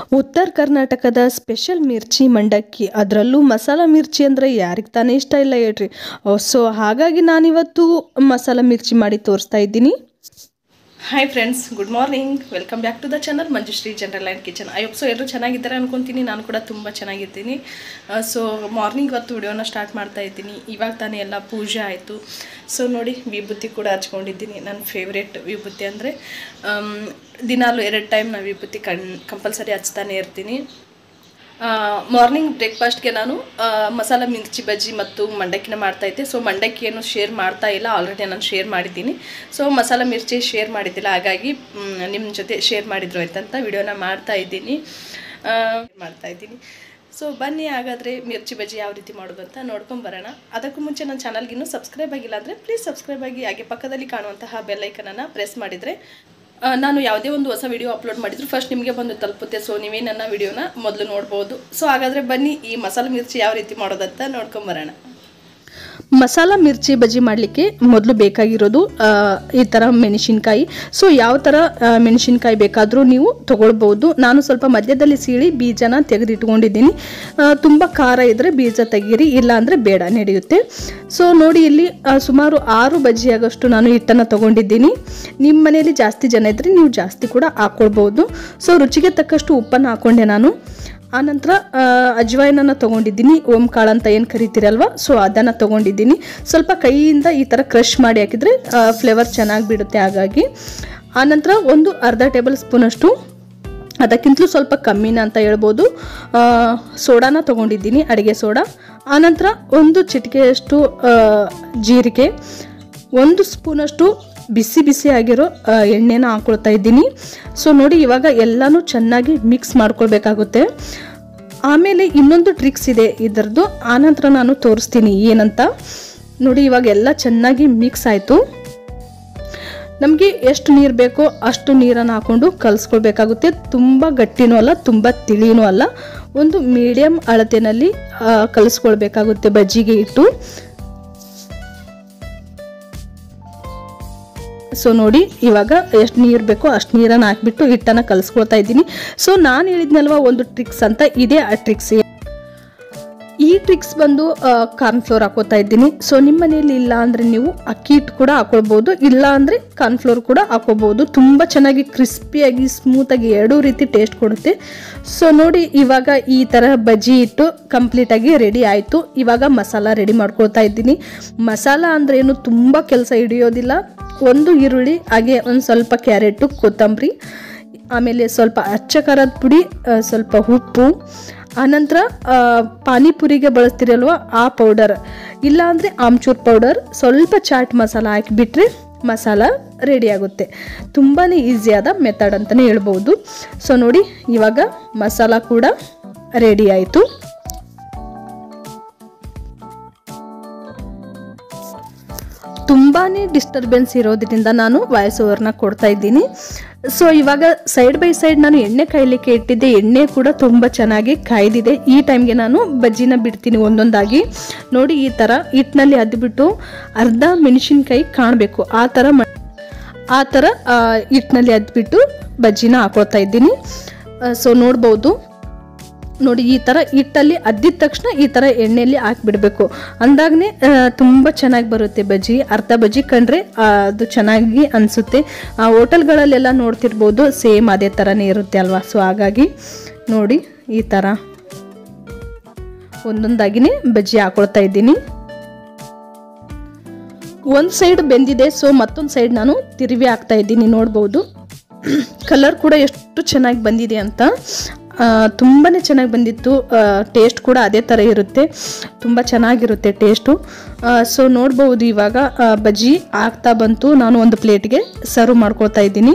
ಉತ್ತರ ಕರ್ನಾಟಕದ ಸ್ಪೆಷಲ್ ಮಿರ್ಚಿ ಮಂಡಕ್ಕಿ ಅದರಲ್ಲೂ ಮಸಾಲ ಮಿರ್ಚಿ ಅಂದರೆ ಯಾರಿಗೆ ತಾನೇ ಇಷ್ಟ ಇಲ್ಲ ಹೇಳ್ರಿ ಸೊ ಹಾಗಾಗಿ ನಾನಿವತ್ತು ಮಸಾಲ ಮಿರ್ಚಿ ಮಾಡಿ ತೋರಿಸ್ತಾ ಇದ್ದೀನಿ hi friends good morning welcome back to the channel Manjushree general and kitchen I so ಎಲ್ಲರೂ ಚೆನ್ನಾಗಿದ್ದಾರೆ ಅನ್ಕೊತೀನಿ ನಾನು ಕೂಡ ತುಂಬ ಚೆನ್ನಾಗಿರ್ತೀನಿ ಸೊ ಮಾರ್ನಿಂಗ್ ಇವತ್ತು ವಿಡಿಯೋನ ಸ್ಟಾರ್ಟ್ ಮಾಡ್ತಾ ಇದ್ದೀನಿ ಇವಾಗ ತಾನೇ ಎಲ್ಲ ಪೂಜೆ ಆಯಿತು ಸೊ ನೋಡಿ ವಿಭೂತಿ ಕೂಡ ಹಚ್ಕೊಂಡಿದ್ದೀನಿ ನನ್ನ ಫೇವ್ರೇಟ್ ವಿಭೂತಿ ಅಂದರೆ ದಿನಾಲು ಎರಡು ಟೈಮ್ ನಾನು ವಿಭೂತಿ ಕಣ್ ಕಂಪಲ್ಸರಿ ಹಚ್ತಾನೆ ಇರ್ತೀನಿ ಮಾರ್ನಿಂಗ್ ಬ್ರೇಕ್ಫಾಸ್ಟ್ಗೆ ನಾನು ಆ, ಮಸಾಲ ಮಿರ್ಚಿ ಬಜ್ಜಿ ಮತ್ತು ಮಂಡಕ್ಕಿನ ಮಾಡ್ತಾಯಿದ್ದೆ ಸೊ ಮಂಡಕ್ಕಿ ಏನು ಶೇರ್ ಮಾಡ್ತಾ ಇಲ್ಲ ಆಲ್ರೆಡಿ ನಾನು ಶೇರ್ ಮಾಡಿದ್ದೀನಿ ಸೊ ಮಸಾಲ ಮಿರ್ಚಿ ಶೇರ್ ಮಾಡಿದ್ದಿಲ್ಲ ಹಾಗಾಗಿ ನಿಮ್ಮ ಜೊತೆ ಶೇರ್ ಮಾಡಿದ್ರು ಆಯ್ತಂತ ವಿಡಿಯೋನ ಮಾಡ್ತಾ ಇದ್ದೀನಿ ಆ, ಮಾಡ್ತಾ ಇದ್ದೀನಿ ಸೊ ಬನ್ನಿ ಹಾಗಾದರೆ ಮಿರ್ಚಿ ಬಜ್ಜಿ ಯಾವ ರೀತಿ ಮಾಡೋದು ಅಂತ ನೋಡ್ಕೊಂಡು ಬರೋಣ ಅದಕ್ಕೂ ಮುಂಚೆ ನನ್ನ ಚಾನಲ್ಗೆ ಇನ್ನೂ ಸಬ್ಸ್ಕ್ರೈಬ್ ಆಗಿಲ್ಲ ಅಂದರೆ ಪ್ಲೀಸ್ ಸಬ್ಸ್ಕ್ರೈಬ್ ಆಗಿ ಹಾಗೆ ಪಕ್ಕದಲ್ಲಿ ಕಾಣುವಂತಹ ಬೆಲ್ಲೈಕನನ್ನು ಪ್ರೆಸ್ ಮಾಡಿದರೆ ಆ, ನಾನು ಯಾವುದೇ ಒಂದು ಹೊಸ ವಿಡಿಯೋ ಅಪ್ಲೋಡ್ ಮಾಡಿದ್ರು ಫಸ್ಟ್ ನಿಮಗೆ ಬಂದು ತಲುಪುತ್ತೆ ಸೊ ನೀವೇ ನನ್ನ ವಿಡಿಯೋನ ಮೊದಲು ನೋಡ್ಬೋದು ಸೊ ಹಾಗಾದರೆ ಬನ್ನಿ ಈ ಮಸಾಲೆ ಮಿರ್ಚಿ ಯಾವ ರೀತಿ ಮಾಡೋದಂತ ನೋಡ್ಕೊಂಬರೋಣ ಮಸಾಲ ಮಿರ್ಚಿ ಬಜ್ಜಿ ಮಾಡಲಿಕ್ಕೆ ಮೊದಲು ಬೇಕಾಗಿರೋದು ಆ, ಈ ಥರ ಮೆಣಸಿನ್ಕಾಯಿ ಸೊ ಯಾವ ಥರ ಆ, ಮೆಣಸಿನ್ಕಾಯಿ ಬೇಕಾದರೂ ನೀವು ತೊಗೊಳ್ಬೋದು ನಾನು ಸ್ವಲ್ಪ ಮಧ್ಯದಲ್ಲಿ ಸೀಳಿ ಬೀಜನ ತೆಗೆದಿಟ್ಕೊಂಡಿದ್ದೀನಿ ತುಂಬ ಖಾರ ಇದ್ದರೆ ಬೀಜ ತೆಗೀರಿ ಇಲ್ಲ ಅಂದರೆ ಬೇಡ ನಡೆಯುತ್ತೆ ಸೊ ನೋಡಿ ಇಲ್ಲಿ ಆ, ಸುಮಾರು ಆರು ಬಜ್ಜಿ ಆಗೋಷ್ಟು ನಾನು ಹಿಟ್ಟನ್ನು ತೊಗೊಂಡಿದ್ದೀನಿ ನಿಮ್ಮ ಮನೆಯಲ್ಲಿ ಜಾಸ್ತಿ ಜನ ಇದ್ದರೆ ನೀವು ಜಾಸ್ತಿ ಕೂಡ ಹಾಕ್ಕೊಳ್ಬೋದು ಸೊ ರುಚಿಗೆ ತಕ್ಕಷ್ಟು ಉಪ್ಪನ್ನು ಹಾಕ್ಕೊಂಡೆ ನಾನು ಆನಂತರ ಅಜ್ವಾಯಿನನ್ನು ತೊಗೊಂಡಿದ್ದೀನಿ ಓಂ ಕಾಳು ಅಂತ ಏನು ಕರಿತೀರಲ್ವ ಸೊ ಅದನ್ನು ತೊಗೊಂಡಿದ್ದೀನಿ ಸ್ವಲ್ಪ ಕೈಯಿಂದ ಈ ಥರ ಕ್ರಷ್ ಮಾಡಿ ಹಾಕಿದರೆ ಫ್ಲೇವರ್ ಚೆನ್ನಾಗಿ ಬಿಡುತ್ತೆ ಹಾಗಾಗಿ ಆನಂತರ ಒಂದು ಅರ್ಧ ಟೇಬಲ್ ಸ್ಪೂನಷ್ಟು ಅದಕ್ಕಿಂತಲೂ ಸ್ವಲ್ಪ ಕಮ್ಮಿನ ಅಂತ ಹೇಳ್ಬೋದು ಆ, ಸೋಡಾನ ತೊಗೊಂಡಿದ್ದೀನಿ ಅಡುಗೆ ಸೋಡಾ ಆನಂತರ ಒಂದು ಚಿಟಿಕೆಯಷ್ಟು ಆ, ಜೀರಿಗೆ ಒಂದು ಸ್ಪೂನಷ್ಟು ಬಿಸಿ ಬಿಸಿ ಆಗಿರೋ ಆ, ಎಣ್ಣೆನ ಹಾಕ್ಕೊಳ್ತಾ ಇದ್ದೀನಿ ಸೊ ನೋಡಿ ಇವಾಗ ಎಲ್ಲನೂ ಚೆನ್ನಾಗಿ ಮಿಕ್ಸ್ ಮಾಡ್ಕೊಳ್ಬೇಕಾಗುತ್ತೆ ಆಮೇಲೆ ಇನ್ನೊಂದು ಟ್ರಿಕ್ಸ್ ಇದೆ ಇದರದ್ದು ಆನಂತರ ನಾನು ತೋರಿಸ್ತೀನಿ ಏನಂತ ನೋಡಿ ಇವಾಗ ಎಲ್ಲ ಚೆನ್ನಾಗಿ ಮಿಕ್ಸ್ ಆಯಿತು ನಮಗೆ ಎಷ್ಟು ನೀರು ಬೇಕೋ ಅಷ್ಟು ನೀರನ್ನು ಹಾಕೊಂಡು ಕಲಿಸ್ಕೊಳ್ಬೇಕಾಗುತ್ತೆ ತುಂಬ ಗಟ್ಟಿನೂ ಅಲ್ಲ ತುಂಬ ತಿಳಿನೂ ಅಲ್ಲ ಒಂದು ಮೀಡಿಯಮ್ ಅಳತೆನಲ್ಲಿ ಆ, ಕಲಿಸ್ಕೊಳ್ಬೇಕಾಗುತ್ತೆ ಬಜ್ಜಿಗೆ ಇಟ್ಟು ಸೊ ನೋಡಿ ಇವಾಗ ಎಷ್ಟು ನೀರು ಬೇಕೋ ಅಷ್ಟು ನೀರನ್ನು ಹಾಕ್ಬಿಟ್ಟು ಹಿಟ್ಟನ್ನು ಕಲಿಸ್ಕೊಳ್ತಾ ಇದ್ದೀನಿ ಸೊ ನಾನು ಹೇಳಿದ್ನಲ್ವ ಒಂದು ಟ್ರಿಕ್ಸ್ ಅಂತ ಇದೇ ಆ ಟ್ರಿಕ್ಸ್ ಈ ಟ್ರಿಕ್ಸ್ ಬಂದು ಕಾರ್ನ್ಫ್ಲೋರ್ ಹಾಕೋತಾ ಇದ್ದೀನಿ ಸೊ ನಿಮ್ಮ ಮನೆಯಲ್ಲಿ ಇಲ್ಲ ಅಂದರೆ ನೀವು ಅಕ್ಕಿ ಹಿಟ್ಟು ಕೂಡ ಹಾಕೊಳ್ಬೋದು ಇಲ್ಲ ಅಂದರೆ ಕಾರ್ನ್ಫ್ಲೋರ್ ಕೂಡ ಹಾಕೋಬಹುದು ತುಂಬ ಚೆನ್ನಾಗಿ ಕ್ರಿಸ್ಪಿಯಾಗಿ ಸ್ಮೂತಾಗಿ ಎರಡೂ ರೀತಿ ಟೇಸ್ಟ್ ಕೊಡುತ್ತೆ ಸೊ ನೋಡಿ ಇವಾಗ ಈ ಥರ ಬಜ್ಜಿ ಇಟ್ಟು ಕಂಪ್ಲೀಟಾಗಿ ರೆಡಿ ಆಯಿತು ಇವಾಗ ಮಸಾಲ ರೆಡಿ ಮಾಡ್ಕೊಳ್ತಾ ಇದ್ದೀನಿ ಮಸಾಲ ಅಂದರೆ ಏನು ತುಂಬ ಕೆಲಸ ಹಿಡಿಯೋದಿಲ್ಲ ಒಂದು ಈರುಳ್ಳಿ ಹಾಗೆ ಒಂದು ಸ್ವಲ್ಪ ಕ್ಯಾರೆಟು ಕೊತ್ತಂಬರಿ ಆಮೇಲೆ ಸ್ವಲ್ಪ ಅಚ್ಚ ಖಾರದ ಪುಡಿ ಆ, ಸ್ವಲ್ಪ ಉಪ್ಪು ಆನಂತರ ಆ, ಪಾನಿಪುರಿಗೆ ಬಳಸ್ತಿರಲ್ವ ಆ ಪೌಡರ್ ಇಲ್ಲಾಂದರೆ ಆಮ್ಚೂರ್ ಪೌಡರ್ ಸ್ವಲ್ಪ ಚಾಟ್ ಮಸಾಲ ಹಾಕಿಬಿಟ್ರೆ ಮಸಾಲ ರೆಡಿ ಆಗುತ್ತೆ ತುಂಬಾ ಈಸಿಯಾದ ಮೆಥಡ್ ಅಂತಲೇ ಹೇಳ್ಬೋದು ಸೊ ನೋಡಿ ಇವಾಗ ಮಸಾಲ ಕೂಡ ರೆಡಿ ಆಯಿತು ತುಂಬಾ ಡಿಸ್ಟರ್ಬೆನ್ಸ್ ಇರೋದ್ರಿಂದ ನಾನು ವಾಯ್ಸ್ ಓವರ್ನ ಕೊಡ್ತಾ ಇದ್ದೀನಿ ಸೊ ಇವಾಗ ಸೈಡ್ ಬೈ ಸೈಡ್ ನಾನು ಎಣ್ಣೆ ಕಾಯಲಿಕ್ಕೆ ಇಟ್ಟಿದ್ದೆ ಎಣ್ಣೆ ಕೂಡ ತುಂಬ ಚೆನ್ನಾಗಿ ಕಾಯ್ದಿದೆ ಈ ಟೈಮ್ಗೆ ನಾನು ಬಜ್ಜಿನ ಬಿಡ್ತೀನಿ ಒಂದೊಂದಾಗಿ ನೋಡಿ ಈ ಥರ ಹಿಟ್ಟಿನಲ್ಲಿ ಅದ್ಬಿಟ್ಟು ಅರ್ಧ ಮೆಣಸಿನ್ಕಾಯಿ ಕಾಣಬೇಕು ಆ ಥರ ಮ ಆ ಥರ ಆ, ಹಿಟ್ಟಿನಲ್ಲಿ ಅದ್ಬಿಟ್ಟು ಬಜ್ಜಿನ ಹಾಕೊಳ್ತಾ ಇದ್ದೀನಿ ಸೊ ನೋಡ್ಬೋದು ನೋಡಿ ಈ ಥರ ಹಿಟ್ಟಲ್ಲಿ ಅದ್ದಿದ ತಕ್ಷಣ ಈ ಥರ ಎಣ್ಣೆಯಲ್ಲಿ ಹಾಕಿಬಿಡಬೇಕು ಅಂದಾಗನೇ ತುಂಬ ಚೆನ್ನಾಗಿ ಬರುತ್ತೆ ಬಜ್ಜಿ ಅರ್ಧ ಬಜ್ಜಿ ಕಂಡ್ರೆ ಆ, ಅದು ಚೆನ್ನಾಗಿ ಅನಿಸುತ್ತೆ ಹೋಟೆಲ್ಗಳಲ್ಲೆಲ್ಲ ನೋಡ್ತಿರ್ಬೋದು ಸೇಮ್ ಅದೇ ಥರನೇ ಇರುತ್ತೆ ಅಲ್ವಾ ಸೊ ಹಾಗಾಗಿ ನೋಡಿ ಈ ಥರ ಒಂದೊಂದಾಗಿನೇ ಬಜ್ಜಿ ಹಾಕೊಳ್ತಾ ಇದ್ದೀನಿ ಒಂದು ಸೈಡ್ ಬೆಂದಿದೆ ಸೊ ಮತ್ತೊಂದು ಸೈಡ್ ನಾನು ತಿರುವಿ ಹಾಕ್ತಾ ಇದ್ದೀನಿ ನೋಡ್ಬೋದು ಕಲರ್ ಕೂಡ ಎಷ್ಟು ಚೆನ್ನಾಗಿ ಬಂದಿದೆ ಅಂತ ತುಂಬಾ ಚೆನ್ನಾಗಿ ಬಂದಿತ್ತು ಟೇಸ್ಟ್ ಕೂಡ ಅದೇ ಥರ ಇರುತ್ತೆ ತುಂಬ ಚೆನ್ನಾಗಿರುತ್ತೆ ಟೇಸ್ಟು ಸೊ ನೋಡ್ಬೋದು ಇವಾಗ ಆ, ಬಜ್ಜಿ ಆಗ್ತಾ ಬಂತು ನಾನು ಒಂದು ಪ್ಲೇಟ್ಗೆ ಸರ್ವ್ ಮಾಡ್ಕೊಳ್ತಾ ಇದ್ದೀನಿ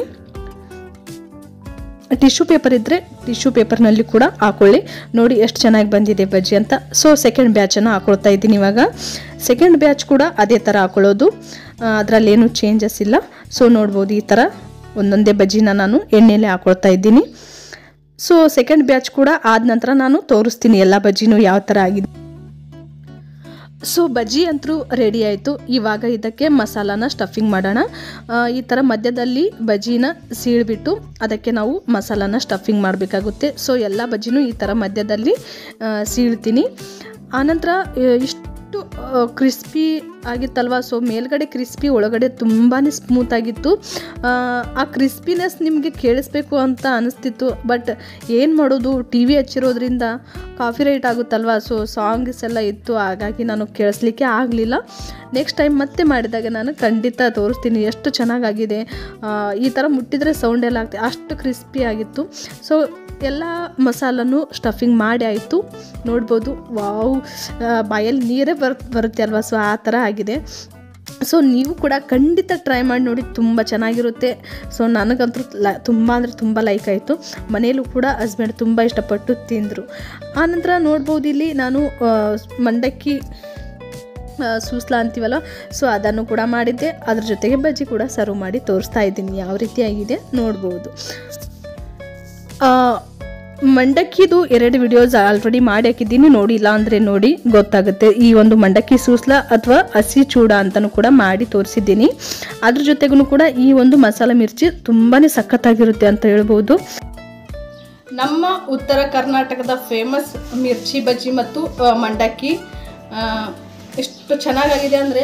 ಟಿಶ್ಯೂ ಪೇಪರ್ ಇದ್ದರೆ ಟಿಶ್ಯೂ ಪೇಪರ್ನಲ್ಲಿ ಕೂಡ ಹಾಕೊಳ್ಳಿ ನೋಡಿ ಎಷ್ಟು ಚೆನ್ನಾಗಿ ಬಂದಿದೆ ಬಜ್ಜಿ ಅಂತ ಸೊ ಸೆಕೆಂಡ್ ಬ್ಯಾಚನ್ನು ಹಾಕೊಳ್ತಾ ಇದ್ದೀನಿ ಇವಾಗ ಸೆಕೆಂಡ್ ಬ್ಯಾಚ್ ಕೂಡ ಅದೇ ಥರ ಹಾಕೊಳ್ಳೋದು ಅದರಲ್ಲಿ ಏನು ಚೇಂಜಸ್ ಇಲ್ಲ ಸೊ ನೋಡ್ಬೋದು ಈ ಥರ ಒಂದೊಂದೇ ಬಜ್ಜಿನ ನಾನು ಎಣ್ಣೆಲೆ ಹಾಕೊಳ್ತಾ ಇದ್ದೀನಿ ಸೊ ಸೆಕೆಂಡ್ ಬ್ಯಾಚ್ ಕೂಡ ಆದ ನಂತರ ನಾನು ತೋರಿಸ್ತೀನಿ ಎಲ್ಲ ಬಜ್ಜಿನೂ ಯಾವ ಥರ ಆಗಿದೆ ಸೊ ಬಜ್ಜಿ ಅಂತೂ ರೆಡಿ ಆಯಿತು ಇವಾಗ ಇದಕ್ಕೆ ಮಸಾಲಾನ ಸ್ಟಫಿಂಗ್ ಮಾಡೋಣ ಆ, ಈ ಥರ ಮಧ್ಯದಲ್ಲಿ ಬಜ್ಜಿನ ಸೀಳ್ಬಿಟ್ಟು ಅದಕ್ಕೆ ನಾವು ಮಸಾಲಾನ ಸ್ಟಫಿಂಗ್ ಮಾಡಬೇಕಾಗುತ್ತೆ ಸೊ ಎಲ್ಲ ಬಜ್ಜಿನೂ ಈ ಥರ ಮಧ್ಯದಲ್ಲಿ ಆ, ಸೀಳ್ತೀನಿ ಆನಂತರ ಆ, ಇಷ್ಟು ಕ್ರಿಸ್ಪಿ ಆಗಿತ್ತಲ್ವ ಸೊ ಮೇಲ್ಗಡೆ ಕ್ರಿಸ್ಪಿ ಒಳಗಡೆ ತುಂಬಾ ಸ್ಮೂತ್ ಆಗಿತ್ತು ಆ, ಆ ಕ್ರಿಸ್ಪಿನೆಸ್ ನಿಮಗೆ ಕೇಳಿಸ್ಬೇಕು ಅಂತ ಅನಿಸ್ತಿತ್ತು ಬಟ್ ಏನು ಮಾಡೋದು ಟಿ ವಿ ಹಚ್ಚಿರೋದ್ರಿಂದ ಕಾಫಿ ರೈಟ್ ಆಗುತ್ತಲ್ವ ಸೊ ಸಾಂಗ್ಸ್ ಎಲ್ಲ ಇತ್ತು ಹಾಗಾಗಿ ನಾನು ಕೇಳಿಸ್ಲಿಕ್ಕೆ ಆಗಲಿಲ್ಲ ನೆಕ್ಸ್ಟ್ ಟೈಮ್ ಮತ್ತೆ ಮಾಡಿದಾಗ ನಾನು ಖಂಡಿತ ತೋರಿಸ್ತೀನಿ ಎಷ್ಟು ಚೆನ್ನಾಗಾಗಿದೆ ಆ, ಈ ಥರ ಮುಟ್ಟಿದರೆ ಸೌಂಡ್ ಎಲ್ಲ ಆಗ್ತದೆ ಅಷ್ಟು ಕ್ರಿಸ್ಪಿ ಆಗಿತ್ತು ಸೊ ಎಲ್ಲ ಮಸಾಲನು ಸ್ಟಫಿಂಗ್ ಮಾಡಿ ಆಯಿತು ನೋಡ್ಬೋದು ವಾವ್ ಆ, ಬಾಯಲ್ಲಿ ನೀರೇ ಬರ್ ಬರುತ್ತೆ ಅಲ್ವಾ ಸೊ ಆ ಥರ ಆಗಿದೆ ಸೊ ನೀವು ಕೂಡ ಖಂಡಿತ ಟ್ರೈ ಮಾಡಿ ನೋಡಿ ತುಂಬ ಚೆನ್ನಾಗಿರುತ್ತೆ ಸೊ ನನಗಂತೂ ಲ ತುಂಬ ಅಂದರೆ ತುಂಬ ಲೈಕ್ ಆಯಿತು ಮನೇಲೂ ಕೂಡ ಹಸ್ಬೆಂಡ್ ತುಂಬ ಇಷ್ಟಪಟ್ಟು ತಿಂದರು ಆನಂತರ ನೋಡ್ಬೋದು ಇಲ್ಲಿ ನಾನು ಆ, ಮಂಡಕ್ಕಿ ಆ, ಸೂಸ್ಲಾ ಅಂತೀವಲ್ಲ ಸೊ ಅದನ್ನು ಕೂಡ ಮಾಡಿದ್ದೆ ಅದ್ರ ಜೊತೆಗೆ ಬಜ್ಜಿ ಕೂಡ ಸರ್ವ್ ಮಾಡಿ ತೋರಿಸ್ತಾ ಇದ್ದೀನಿ ಯಾವ ರೀತಿಯಾಗಿದೆ ನೋಡ್ಬೋದು ಆ, ಮಂಡಕ್ಕಿದು ಎರಡು ವಿಡಿಯೋಸ್ ಆಲ್ರೆಡಿ ಮಾಡಿ ಹಾಕಿದ್ದೀನಿ ನೋಡಿಲ್ಲ ಅಂದರೆ ನೋಡಿ ಗೊತ್ತಾಗುತ್ತೆ ಈ ಒಂದು ಮಂಡಕ್ಕಿ ಸೂಸ್ಲ ಅಥವಾ ಹಸಿ ಚೂಡ ಅಂತಲೂ ಕೂಡ ಮಾಡಿ ತೋರಿಸಿದ್ದೀನಿ ಅದ್ರ ಜೊತೆಗೂ ಕೂಡ ಈ ಒಂದು ಮಸಾಲ ಮಿರ್ಚಿ ತುಂಬಾ ಸಖತ್ತಾಗಿರುತ್ತೆ ಅಂತ ಹೇಳ್ಬೋದು ನಮ್ಮ ಉತ್ತರ ಕರ್ನಾಟಕದ ಫೇಮಸ್ ಮಿರ್ಚಿ ಬಜ್ಜಿ ಮತ್ತು ಆ, ಮಂಡಕ್ಕಿ ಆ, ಎಷ್ಟು ಚೆನ್ನಾಗಾಗಿದೆ ಅಂದರೆ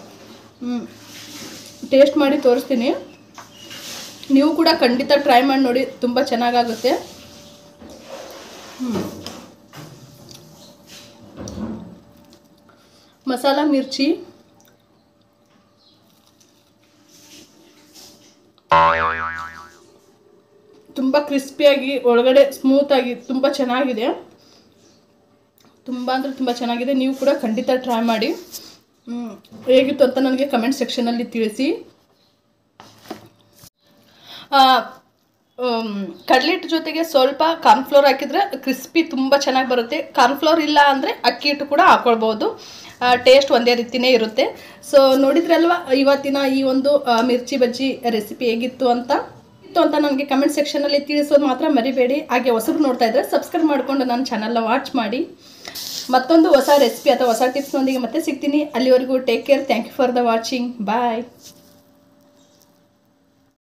ಟೇಸ್ಟ್ ಮಾಡಿ ತೋರಿಸ್ತೀನಿ ನೀವು ಕೂಡ ಖಂಡಿತ ಟ್ರೈ ಮಾಡಿ ನೋಡಿ ತುಂಬ ಚೆನ್ನಾಗಾಗುತ್ತೆ ಹ್ಮ್. ಮಸಾಲ ಮಿರ್ಚಿ ತುಂಬ ಕ್ರಿಸ್ಪಿಯಾಗಿ ಒಳಗಡೆ ಸ್ಮೂತಾಗಿ ತುಂಬ ಚೆನ್ನಾಗಿದೆ ತುಂಬ ಅಂದರೆ ತುಂಬ ಚೆನ್ನಾಗಿದೆ ನೀವು ಕೂಡ ಖಂಡಿತ ಟ್ರೈ ಮಾಡಿ ಹ್ಮ್. ಹೇಗಿತ್ತು ಅಂತ ನನಗೆ ಕಮೆಂಟ್ ಸೆಕ್ಷನಲ್ಲಿ ತಿಳಿಸಿ ಕಡಲೆ ಹಿಟ್ಟು ಜೊತೆಗೆ ಸ್ವಲ್ಪ ಕಾರ್ನ್ಫ್ಲೋರ್ ಹಾಕಿದ್ರೆ ಕ್ರಿಸ್ಪಿ ತುಂಬ ಚೆನ್ನಾಗಿ ಬರುತ್ತೆ ಕಾರ್ನ್ಫ್ಲೋರ್ ಇಲ್ಲ ಅಂದರೆ ಅಕ್ಕಿ ಹಿಟ್ಟು ಕೂಡ ಹಾಕೊಳ್ಬೋದು ಟೇಸ್ಟ್ ಒಂದೇ ರೀತಿನೇ ಇರುತ್ತೆ ಸೊ ನೋಡಿದ್ರಲ್ವಾ ಇವತ್ತಿನ ಈ ಒಂದು ಆ, ಮಿರ್ಚಿ ಬಜ್ಜಿ ರೆಸಿಪಿ ಹೇಗಿತ್ತು ಅಂತ ಇತ್ತು ಅಂತ ನನಗೆ ಕಮೆಂಟ್ ಸೆಕ್ಷನಲ್ಲಿ ತಿಳಿಸೋದು ಮಾತ್ರ ಮರಿಬೇಡಿ ಹಾಗೆ ಹೊಸಬ್ರು ನೋಡ್ತಾ ಇದ್ದರೆ ಸಬ್ಸ್ಕ್ರೈಬ್ ಮಾಡಿಕೊಂಡು ನನ್ನ ಚಾನಲ್ನ ವಾಚ್ ಮಾಡಿ ಮತ್ತೊಂದು ಹೊಸ ರೆಸಿಪಿ ಅಥವಾ ಹೊಸ ಟಿಪ್ಸ್ನೊಂದಿಗೆ ಮತ್ತೆ ಸಿಗ್ತೀನಿ ಅಲ್ಲಿವರೆಗೂ take care thank you for the watching bye